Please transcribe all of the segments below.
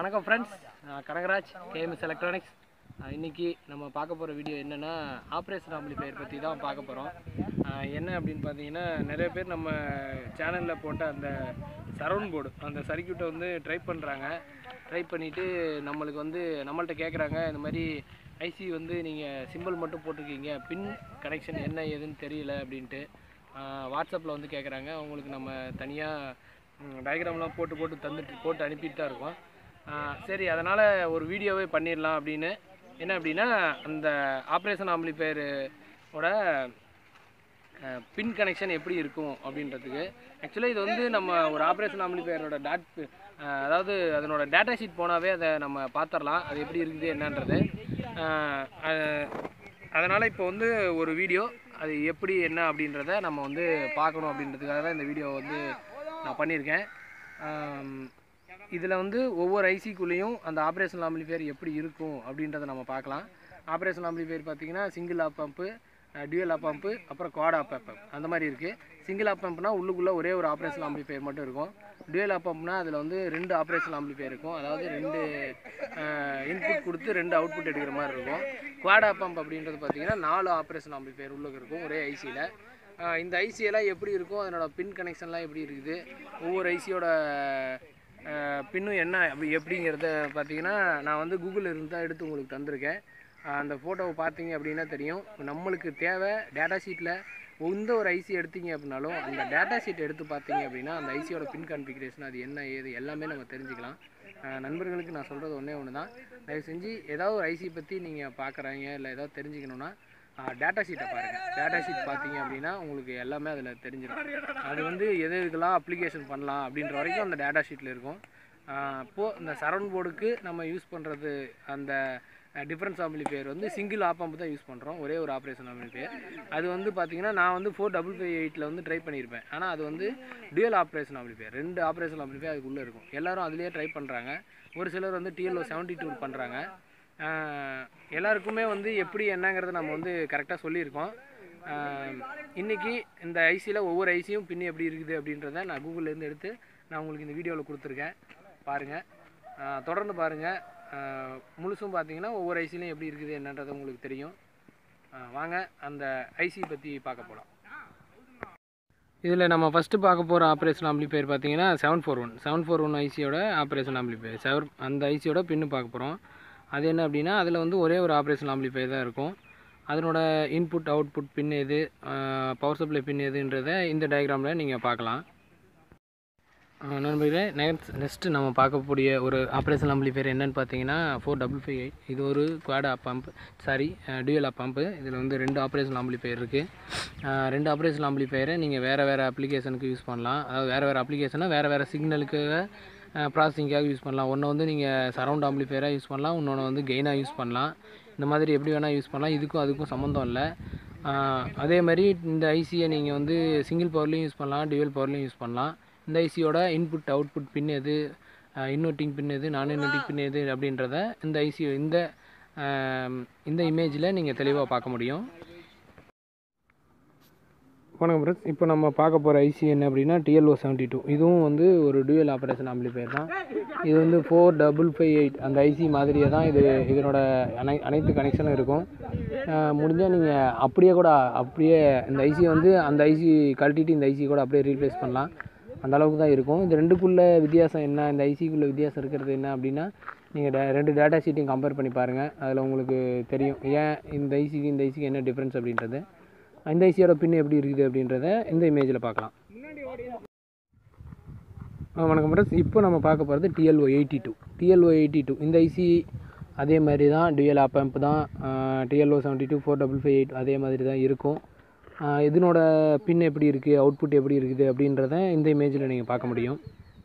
வணக்கம் ஃப்ரெண்ட்ஸ் நான் Kanagaraj KMS electronics இன்னைக்கு நம்ம பார்க்க போகிற வீடியோ என்னென்னா ஆப்ரேஷன் ஆம்பிளிஃபையர் பற்றி தான் பார்க்க போகிறோம் என்ன அப்படின்னு பார்த்தீங்கன்னா நிறைய பேர் நம்ம சேனலில் போட்ட அந்த சரவுண்ட் போர்டு அந்த சர்க்கியூட்டை வந்து ட்ரை பண்ணுறாங்க ட்ரை பண்ணிவிட்டு நம்மளுக்கு வந்து நம்மள்ட்ட கேட்குறாங்க இந்த மாதிரி ஐசி வந்து நீங்கள் சிம்பிள் மட்டும் போட்டிருக்கீங்க பின் கனெக்ஷன் என்ன ஏதுன்னு தெரியல அப்படின்ட்டு வாட்ஸ்அப்பில் வந்து கேட்குறாங்க அவங்களுக்கு நம்ம தனியாக டயக்ராம்லாம் போட்டு போட்டு தந்துட்டு போட்டு அனுப்பிட்டு தான் இருக்கோம் ஆஹ் சரி அதனால் ஒரு வீடியோவே பண்ணிடலாம் அப்படின்னு என்ன அப்படின்னா அந்த ஆப்ரேஷன் ஆம்பிளிஃபையரோட பின் கனெக்ஷன் எப்படி இருக்கும் அப்படின்றதுக்கு ஆக்சுவலாக இது வந்து நம்ம ஒரு ஆப்ரேஷன் ஆம்பிளிஃபையரோட டாட் அதாவது அதனோட டேட்டா ஷீட் போனாவே அதை நம்ம பார்த்துடலாம் அது எப்படி இருக்குது என்னன்றது அதனால் இப்போ வந்து ஒரு வீடியோ அது எப்படி என்ன அப்படின்றத நம்ம வந்து பார்க்கணும் அப்படின்றதுக்காக தான் இந்த வீடியோ வந்து நான் பண்ணியிருக்கேன் இதில் வந்து ஒவ்வொரு ஐசிக்குள்ளேயும் அந்த ஆப்ரேஷன் ஆம்பிளிஃபையர் எப்படி இருக்கும் அப்படின்றத நம்ம பார்க்கலாம் ஆப்ரேஷன் ஆம்பிளிஃபையர் பார்த்தீங்கன்னா single op amp dual op amp அப்புறம் குவாட் ஆப் பம்ப் அந்த மாதிரி இருக்குது சிங்கிள் ஆப் பம்ப்னா உள்ளுக்குள்ளே ஒரே ஒரு ஆப்ரேஷன் ஆம்பிளிஃபையர் மட்டும் இருக்கும் டியூயல் ஆப் பம்ப்னா அதில் வந்து ரெண்டு ஆப்ரேஷன் ஆம்பிளிஃபையர் இருக்கும் அதாவது ரெண்டு இன்புட் கொடுத்து ரெண்டு அவுட்புட் எடுக்கிற மாதிரி இருக்கும் குவாட் ஆப் பம்ப் அப்படின்றது பார்த்தீங்கன்னா நாலு ஆப்ரேஷன் ஆம்பிளிஃபையர் உள்ளுக்கு இருக்கும் ஒரே ஐசியில் இந்த ஐசியெல்லாம் எப்படி இருக்கும் அதனோட பின் கனெக்ஷன்லாம் எப்படி இருக்குது ஒவ்வொரு ஐசியோட பின்னும் என்ன அப்படி எப்படிங்கிறத பார்த்தீங்கன்னா நான் வந்து கூகுளில் இருந்து தான் எடுத்து உங்களுக்கு தந்திருக்கேன் அந்த ஃபோட்டோவை பார்த்தீங்க அப்படின்னா தெரியும் நம்மளுக்கு தேவை டேட்டா ஷீட்டில் எந்த ஒரு ஐசி எடுத்தீங்க அப்படின்னாலும் அந்த டேட்டா ஷீட் எடுத்து பார்த்தீங்க அப்படின்னா அந்த ஐசியோட பின் கான்ஃபிகரேஷன் அது என்ன ஏது எல்லாமே நம்ம தெரிஞ்சுக்கலாம் நண்பர்களுக்கு நான் சொல்கிறது ஒன்றே ஒன்று தான் தயவு செஞ்சு ஏதாவது ஒரு ஐசி பற்றி நீங்கள் பார்க்குறாங்க இல்லை ஏதாவது தெரிஞ்சுக்கணுன்னா டேட்டா ஷீட்டை பாருங்கள் டேட்டா ஷீட் பார்த்தீங்க அப்படின்னா உங்களுக்கு எல்லாமே அதில் தெரிஞ்சிடும் அது வந்து எது எதுக்கெல்லாம் அப்ளிகேஷன் பண்ணலாம் அப்படின்ற வரைக்கும் அந்த டேட்டா ஷீட்டில் இருக்கும் இப்போது இந்த சரவுண்ட் போர்டுக்கு நம்ம யூஸ் பண்ணுறது அந்த டிஃப்ரென்ஸ் ஆம்பிளிஃபையர் வந்து சிங்கிள் ஆப் பம்ப் தான் யூஸ் பண்ணுறோம் ஒரே ஒரு ஆப்ரேஷன் ஆம்பிளிஃபையர் அது வந்து பார்த்திங்கன்னா நான் வந்து ஃபோர் டபுள் ஃபைவ் எயிட்டில் வந்து ட்ரை பண்ணியிருப்பேன் ஆனால் அது வந்து டியூயல் ஆப்ரேஷன் ஆம்பிளிஃபையர் ரெண்டு ஆப்ரேஷன் ஆம்பிளிஃபையர் அதுக்குள்ளே இருக்கும் எல்லோரும் அதுலேயே ட்ரை பண்ணுறாங்க ஒரு சிலர் வந்து டிஎல்ஓ செவன்ட்டி டூ பண்ணுறாங்க எல்லாருக்குமே வந்து எப்படி என்னங்கிறத நம்ம வந்து கரெக்டாக சொல்லியிருக்கோம் இன்றைக்கி இந்த ஐசியில் ஒவ்வொரு ஐசியும் பின் எப்படி இருக்குது அப்படின்றத நான் கூகுள்லேருந்து எடுத்து நான் உங்களுக்கு இந்த வீடியோவில் கொடுத்துருக்கேன் பாருங்கள் தொடர்ந்து பாருங்கள் முழுசும் பார்த்தீங்கன்னா ஒவ்வொரு ஐசிலையும் எப்படி இருக்குது என்னன்றது உங்களுக்கு தெரியும் வாங்க அந்த ஐசி பற்றி பார்க்க போகலாம் இதில் நம்ம ஃபஸ்ட்டு பார்க்க போகிற ஆப்ரேஷன் ஆம்பிளிஃபையர் பார்த்தீங்கன்னா seven four one seven four one ஐசியோட ஆப்ரேஷன் ஆம்பிளிஃபையர் செவர் அந்த ஐசியோட பின்னு பார்க்க போகிறோம் அது என்ன அப்படின்னா அதில் வந்து ஒரே ஒரு ஆப்ரேஷன் ஆம்பிளிஃபையர் தான் இருக்கும் அதனோட இன்புட் அவுட்புட் பின் எது பவர் சப்ளை பின் எதுன்றதை இந்த டயக்ராமில் நீங்கள் பார்க்கலாம் நண்பர்களே நெக்ஸ்ட் நெக்ஸ்ட்டு நம்ம பார்க்கக்கூடிய ஒரு ஆப்ரேஷன் ஆம்பிளிஃபையர் என்னென்னு பார்த்தீங்கன்னா ஃபோர் டபுள் ஃபைவ் எயிட் இது ஒரு quad op amp sorry dual op amp இதில் வந்து ரெண்டு ஆப்ரேஷன் ஆம்பிளிஃபையர் இருக்குது ரெண்டு ஆப்ரேஷன் ஆம்பிளிஃபையரை நீங்கள் வேறு வேறு அப்ளிகேஷனுக்கு யூஸ் பண்ணலாம் அதாவது வேறு வேறு அப்ளிகேஷனாக வேறு வேறு சிக்னலுக்கு ப்ராசஸிங்காக யூஸ் பண்ணலாம் ஒன்று வந்து நீங்கள் சரவுண்ட் ஆம்பிளிஃபையராக யூஸ் பண்ணலாம் இன்னொன்று வந்து கெயினாக யூஸ் பண்ணலாம் இந்த மாதிரி எப்படி வேணால் யூஸ் பண்ணலாம் இதுக்கும் அதுக்கும் சம்மந்தம் இல்லை அதே மாதிரி இந்த ஐசியை நீங்கள் வந்து சிங்கிள் பவர்லேயும் யூஸ் பண்ணலாம் டியூவல் பவர்லேயும் யூஸ் பண்ணலாம் இந்த ஐசியோட இன்புட் அவுட்புட் பின் எது இன்வெர்ட்டிங் பின் எது நான் இன்வெர்ட்டிங் பின் எது அப்படின்றத இந்த ஐசி இந்த இந்த இமேஜில் நீங்கள் தெளிவாக பார்க்க முடியும் வணக்கம் ஃப்ரெண்ட்ஸ் இப்போ நம்ம பார்க்க போகிற ஐசி என்ன அப்படின்னா டிஎல்ஓ செவன்ட்டி டூ இதுவும் வந்து ஒரு டியூயல் ஆப்ரேஷன் ஆம்பிளிஃபையர் தான் இது வந்து ஃபோர் டபுள் ஃபைவ் எயிட் அந்த ஐசி மாதிரியே தான் இது இதனோட அனை அனைத்து கனெக்ஷனும் இருக்கும் முடிஞ்சால் நீங்கள் அப்படியே கூட அப்படியே இந்த ஐசியை வந்து அந்த ஐசி கழட்டிட்டு இந்த ஐசி கூட அப்படியே ரீப்ளேஸ் பண்ணலாம் அந்த அளவுக்கு தான் இருக்கும் இந்த ரெண்டுக்குள்ளே வித்தியாசம் என்ன இந்த ஐசிக்குள்ளே வித்தியாசம் இருக்கிறது என்ன அப்படின்னா நீங்கள் டே ரெண்டு டேட்டா ஷீட்டையும் கம்பேர் பண்ணி பாருங்கள் அதில் உங்களுக்கு தெரியும் ஏன் இந்த ஐசிக்கு இந்த ஐசிக்கு என்ன டிஃப்ரென்ஸ் அப்படின்றது இந்த ஐசியோட பின் எப்படி இருக்குது அப்படின்றத இந்த இமேஜில் பார்க்கலாம் வணக்கம் ஃப்ரெண்ட்ஸ் இப்போ நம்ம பார்க்க போகிறது TLO eighty two TLO eighty two இந்த ஐசி அதே மாதிரி தான் டிஎல் ஆப் பம்ப் தான் TLO seventy two four double five eight அதே மாதிரி தான் இருக்கும் இதனோட பின் எப்படி இருக்குது அவுட்புட் எப்படி இருக்குது அப்படின்றத இந்த இமேஜில் நீங்கள் பார்க்க முடியும்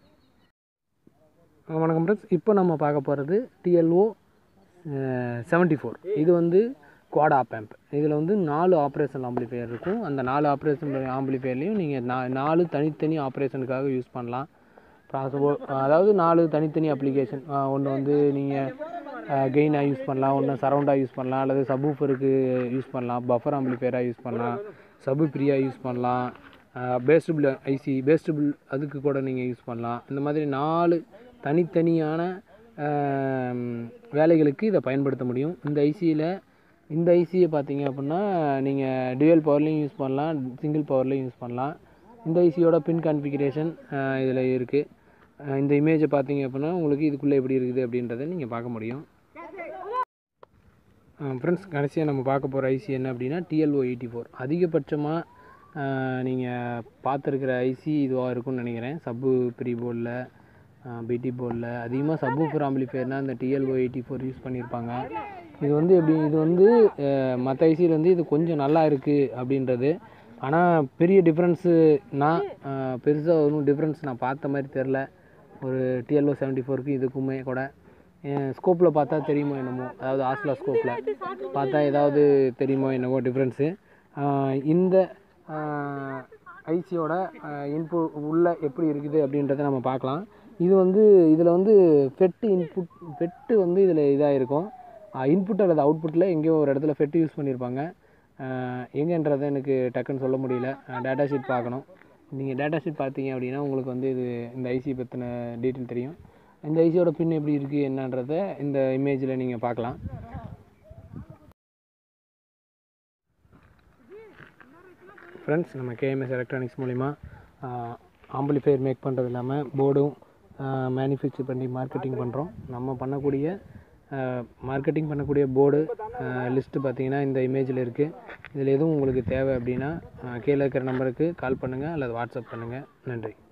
வணக்கம் ஃப்ரெண்ட்ஸ் இப்போ நம்ம பார்க்க போகிறது டிஎல்ஓ செவன்ட்டி ஃபோர் இது வந்து குவாட் ஆப் ஆம்ப் இதில் வந்து நாலு ஆப்ரேஷன் ஆம்பிளிஃபையர் இருக்கும் அந்த நாலு ஆப்ரேஷன் ஆம்பிளிஃபையர்லேயும் நீங்கள் நா நாலு தனித்தனி ஆப்ரேஷனுக்காக யூஸ் பண்ணலாம் ப்ராசபோ அதாவது நாலு தனித்தனி அப்ளிகேஷன் ஒன்று வந்து நீங்கள் கெயினாக யூஸ் பண்ணலாம் ஒன்று சரவுண்டாக யூஸ் பண்ணலாம் அல்லது சப்வூஃபருக்கு யூஸ் பண்ணலாம் பஃபர் ஆம்பிளிஃபையராக யூஸ் பண்ணலாம் சபு ஃப்ரீயாக யூஸ் பண்ணலாம் பேஸ்டபிள் ஐசி பேஸ்டபிள் அதுக்கு கூட நீங்கள் யூஸ் பண்ணலாம் இந்த மாதிரி நாலு தனித்தனியான வேலைகளுக்கு இதை பயன்படுத்த முடியும் இந்த ஐசியில் இந்த ஐசியை பார்த்தீங்க அப்படின்னா நீங்கள் டுவல் பவர்லேயும் யூஸ் பண்ணலாம் சிங்கிள் பவர்லேயும் யூஸ் பண்ணலாம் இந்த ஐசியோட பின் கான்ஃபிகரேஷன் இதில் இருக்குது இந்த இமேஜை பார்த்தீங்க அப்படின்னா உங்களுக்கு இதுக்குள்ளே எப்படி இருக்குது அப்படின்றத நீங்கள் பார்க்க முடியும் ஃப்ரெண்ட்ஸ் கடைசியாக நம்ம பார்க்க போகிற ஐசி என்ன அப்படின்னா டிஎல்ஓ எயிட்டி ஃபோர் அதிகபட்சமாக நீங்கள் பார்த்துருக்கிற ஐசி இதுவாக இருக்கும்னு நினைக்கிறேன் சப்பு ப்ரீ போர்டில் பிடி போர்டில் அதிகமாக சப்பு ஃபோர் ஆம்பிளிஃபையர்னால் இந்த டிஎல்ஓ எயிட்டி ஃபோர் யூஸ் பண்ணியிருப்பாங்க இது வந்து எப்படி இது வந்து மற்ற ஐசியில் வந்து இது கொஞ்சம் நல்லா இருக்குது அப்படின்றது ஆனால் பெரிய டிஃப்ரென்ஸு நான் பெருசாக ஒன்றும் டிஃப்ரென்ஸ் நான் பார்த்த மாதிரி தெரில ஒரு டிஎல்ஓ செவன்ட்டி ஃபோருக்கு இதுக்குமே கூட ஸ்கோப்பில் பார்த்தா தெரியுமோ என்னமோ அதாவது ஆஸ்லா ஸ்கோப்பில் பார்த்தா ஏதாவது தெரியுமோ என்னவோ டிஃப்ரென்ஸு இந்த ஐசியோட இன்பு உள்ள எப்படி இருக்குது அப்படின்றத நம்ம பார்க்கலாம் இது வந்து இதில் வந்து ஃபெட்டு இன்புட் ஃபெட்டு வந்து இதில் இதாக இருக்கும் இன்புட் அல்லது அவுட்புட்டில் எங்கேயோ ஒரு இடத்துல ஃபெட்டு யூஸ் பண்ணியிருப்பாங்க எங்கேன்றதை எனக்கு டக்குன்னு சொல்ல முடியல டேட்டா ஷீட் பார்க்கணும் நீங்கள் டேட்டா ஷீட் பார்த்தீங்க அப்படின்னா உங்களுக்கு வந்து இது இந்த ஐசி பற்றின டீட்டெயில் தெரியும் இந்த ஐசியோட பின் எப்படி இருக்குது என்னன்றதை இந்த இமேஜில் நீங்கள் பார்க்கலாம் ஃப்ரெண்ட்ஸ் நம்ம கேஎம்எஸ் எலக்ட்ரானிக்ஸ் மூலிமா ஆம்பிளிஃபையர் மேக் பண்ணுறது இல்லாமல் போர்டும் மேனுஃபேக்சர் பண்ணி மார்க்கெட்டிங் பண்ணுறோம் நம்ம பண்ணக்கூடிய மார்க்கெட்டிங் பண்ணக்கூடிய போர்டு லிஸ்ட்டு பார்த்தீங்கன்னா இந்த இமேஜில் இருக்குது இதில் எதுவும் உங்களுக்கு தேவை அப்படின்னா கீழே இருக்கிற நம்பருக்கு கால் பண்ணுங்கள் அல்லது வாட்ஸ்அப் பண்ணுங்கள் நன்றி